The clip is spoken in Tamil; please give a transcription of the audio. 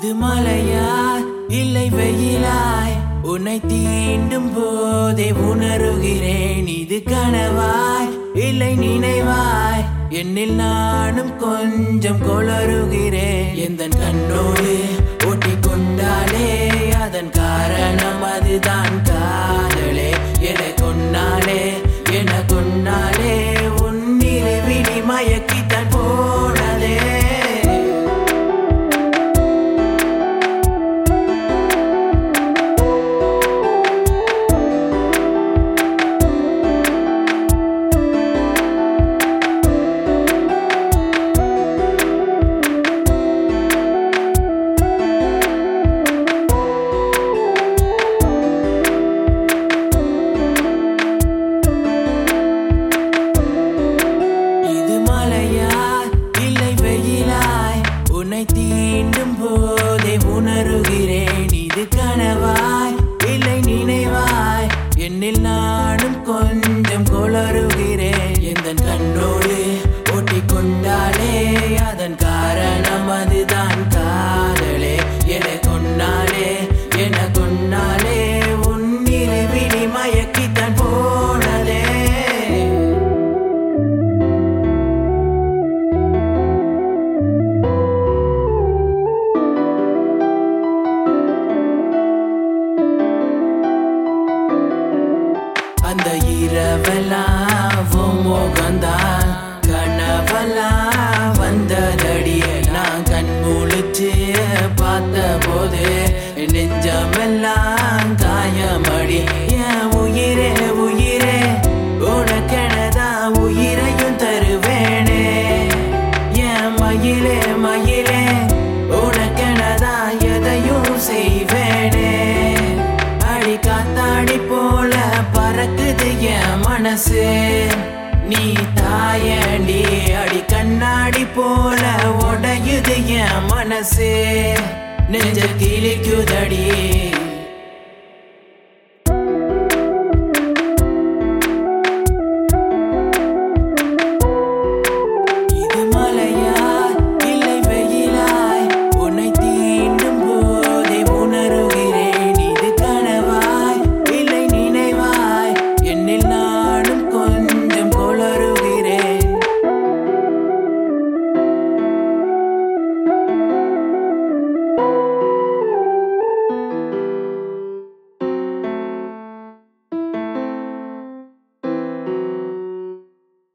இது மலையா இல்லை வெயிலாய் உன்னை தீண்டும் போதே உணருகிறேன் இது கனவாய் இல்லை நினைவாய் என்னில் நானும் கொஞ்சம் கொளறுகிறேன் எந்த கண்ணோடு ஒட்டி கொண்டாலே அதன் காரணம் அதுதான் காதலே என கொன்னாலே என கொன்னாலே உன் நிறைவினி மயக்கித்தான் போனதே இது மலையா இல்லை வெயிலாய் உன்னை தீண்டும் போதே உணருகிறேன் இது கனவாய் இல்லை நினைவாய் என்னில் நானும் கொஞ்சம் கொளறுகிறேன் எந்த கண்ணோடு ஒட்டி கொண்டாலே அதன் காரணம் அதுதான் காதலே என கொன்னாலே என கொன்னாலே உன் நிறைவினி மயக்கித்தான் போனதே அந்த இரவெல்லாம் உன் முகம்தான் கனவெல்லாம் வந்ததடிய நான் கண் முழிச்சு பார்த்த போது நெஞ்சமெல்லாம் காயமடி என் உயிரே உயிரே உனக்கெனதான் உயிரையும் தருவேனே என் மயிலே மயிலே உனக்கெனதான் எதையும் செய்வேனே அடி காத்தாடி போல பறக்குது என் மனசு நீ தாயண்டி அடி கண்ணாடி போல உடையுது என் மனசு நெஞ்ச கிளிக்குதடி